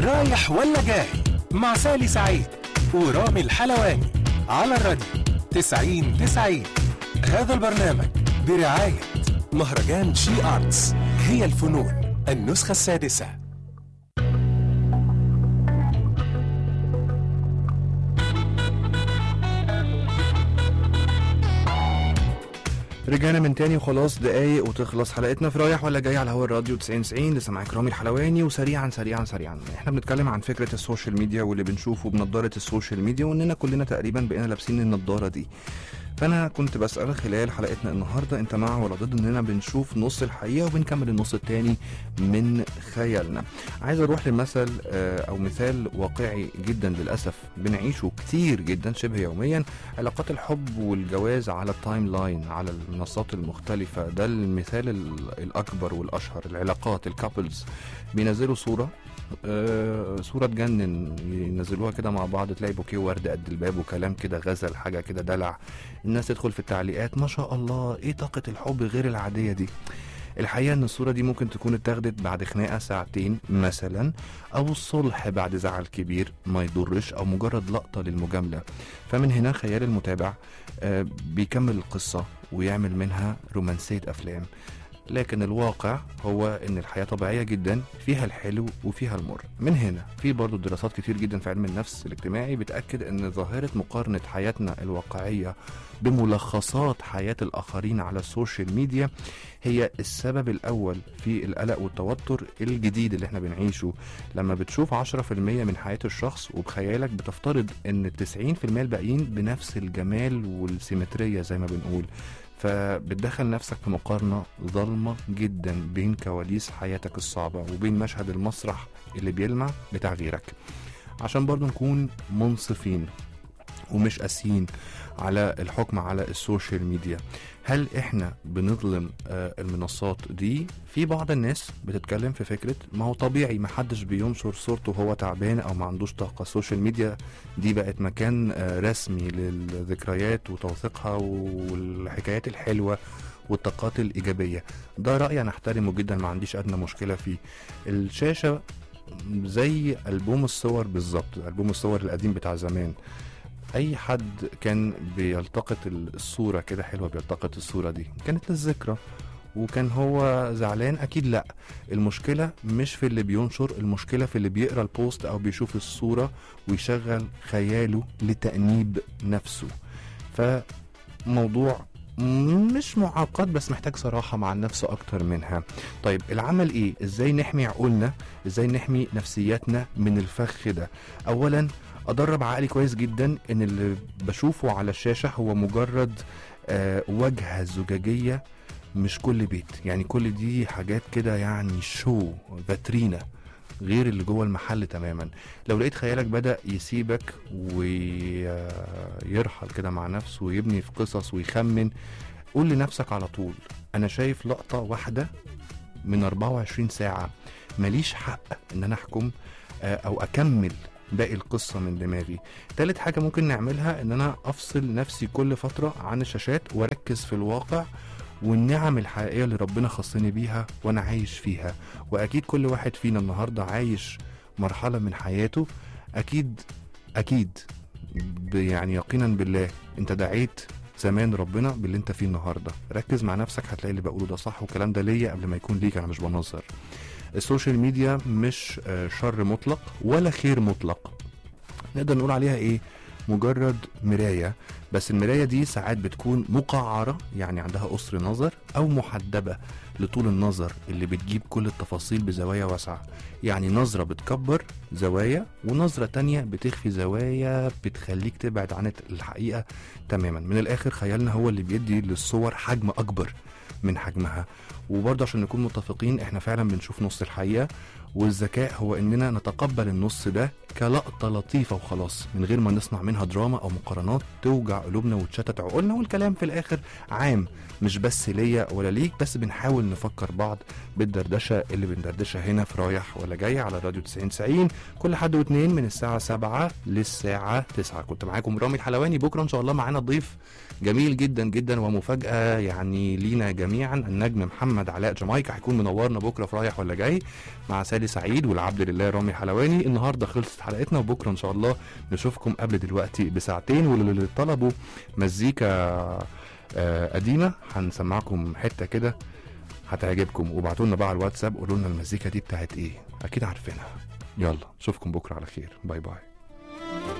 رايح ولا جاي مع سالي سعيد ورامي الحلواني على الراديو 90 90 هذا البرنامج برعاية مهرجان شي آرتس هي الفنون النسخة السادسة رجعنا من تاني وخلاص دقايق وتخلص حلقتنا في رايح ولا جاي على هوا الراديو 90 90 لسه معاك رامي الحلواني وسريعا سريعا سريعا احنا بنتكلم عن فكره السوشيال ميديا واللي بنشوفه بنضاره السوشيال ميديا واننا كلنا تقريبا بقينا لابسين النضاره دي فانا كنت بسال خلال حلقتنا النهارده انت مع ولا ضد اننا بنشوف نص الحقيقه وبنكمل النص التاني من خيالنا عايز اروح لمثل آه، او مثال واقعي جدا للاسف بنعيشه كتير جدا شبه يوميا علاقات الحب والجواز على التايم لاين على المنصات المختلفة ده المثال ال- الأكبر والأشهر العلاقات الكابلز بينزلوا صورة آه صورة تجنن ينزلوها كده مع بعض تلاقي بوكيه ورد قد الباب وكلام كده غزل حاجة كده دلع الناس تدخل في التعليقات ما شاء الله ايه طاقة الحب غير العادية دي الحقيقة ان الصورة دي ممكن تكون اتاخدت بعد خناقة ساعتين مثلا او الصلح بعد زعل كبير ما يضرش او مجرد لقطة للمجاملة فمن هنا خيال المتابع آه، بيكمل القصة ويعمل منها رومانسية أفلام لكن الواقع هو ان الحياة طبيعية جدا فيها الحلو وفيها المر من هنا في برضو دراسات كتير جدا في علم النفس الاجتماعي بتأكد ان ظاهرة مقارنة حياتنا الواقعية بملخصات حياة الآخرين على السوشيال ميديا هي السبب الأول في القلق والتوتر الجديد اللي احنا بنعيشه لما بتشوف 10% من حياة الشخص وبخيالك بتفترض ان ال 90% الباقيين بنفس الجمال والسيمترية زي ما بنقول فبتدخل نفسك في مقارنة ظلمة جدا بين كواليس حياتك الصعبة وبين مشهد المسرح اللي بيلمع بتاع غيرك عشان برضو نكون منصفين ومش قاسيين على الحكم على السوشيال ميديا هل احنا بنظلم آه، المنصات دي في بعض الناس بتتكلم في فكرة ما هو طبيعي ما حدش بينشر صورته وهو تعبان او ما عندوش طاقة السوشيال ميديا دي بقت مكان آه، رسمي للذكريات وتوثيقها والحكايات الحلوة والطاقات الإيجابية ده رأيي أنا أحترمه جدا ما عنديش أدنى مشكلة فيه الشاشة زي ألبوم الصور بالظبط ألبوم الصور القديم بتاع زمان اي حد كان بيلتقط الصوره كده حلوه بيلتقط الصوره دي كانت للذكرى وكان هو زعلان اكيد لا المشكله مش في اللي بينشر المشكله في اللي بيقرا البوست او بيشوف الصوره ويشغل خياله لتانيب نفسه فموضوع مش معقد بس محتاج صراحة مع النفس أكتر منها طيب العمل إيه؟ إزاي نحمي عقولنا؟ إزاي نحمي نفسياتنا من الفخ ده؟ أولا ادرب عقلي كويس جدا ان اللي بشوفه على الشاشه هو مجرد آه واجهه زجاجيه مش كل بيت يعني كل دي حاجات كده يعني شو فاترينا غير اللي جوه المحل تماما لو لقيت خيالك بدا يسيبك ويرحل كده مع نفسه ويبني في قصص ويخمن قول لنفسك على طول انا شايف لقطه واحده من 24 ساعه ماليش حق ان انا احكم آه، او اكمل باقي القصه من دماغي تالت حاجه ممكن نعملها ان انا افصل نفسي كل فتره عن الشاشات واركز في الواقع والنعم الحقيقيه اللي ربنا خصني بيها وانا عايش فيها واكيد كل واحد فينا النهارده عايش مرحله من حياته اكيد اكيد ب- يعني يقينا بالله انت دعيت زمان ربنا باللي انت فيه النهارده ركز مع نفسك هتلاقي اللي بقوله ده صح والكلام ده ليا قبل ما يكون ليك انا مش بنظر السوشيال ميديا مش آه، شر مطلق ولا خير مطلق نقدر نقول عليها ايه مجرد مراية بس المراية دي ساعات بتكون مقعرة يعني عندها قصر نظر أو محدبة لطول النظر اللي بتجيب كل التفاصيل بزوايا واسعة يعني نظرة بتكبر زوايا ونظرة تانية بتخفي زوايا بتخليك تبعد عن الحقيقة تماما من الآخر خيالنا هو اللي بيدي للصور حجم أكبر من حجمها وبرضه عشان نكون متفقين احنا فعلا بنشوف نص الحقيقة والذكاء هو اننا نتقبل النص ده كلقطة لطيفة وخلاص من غير ما نصنع منها دراما او مقارنات توجع قلوبنا وتشتت عقولنا والكلام في الاخر عام مش بس ليا ولا ليك بس بنحاول نفكر بعض بالدردشه اللي بندردشها هنا في رايح ولا جاي على راديو 90 90 كل حد واثنين من الساعه 7 للساعه 9 كنت معاكم رامي الحلواني بكره ان شاء الله معانا ضيف جميل جدا جدا ومفاجاه يعني لينا جميعا النجم محمد علاء جامايكا هيكون منورنا بكره في رايح ولا جاي مع سالي سعيد والعبد لله رامي حلواني النهارده خلصت حلقتنا وبكره ان شاء الله نشوفكم قبل دلوقتي بساعتين واللي طلبوا مزيكا آه، قديمه هنسمعكم حته كده هتعجبكم وابعتوا لنا بقى على الواتساب قولوا لنا المزيكا دي بتاعت ايه اكيد عارفينها يلا اشوفكم بكره على خير باي باي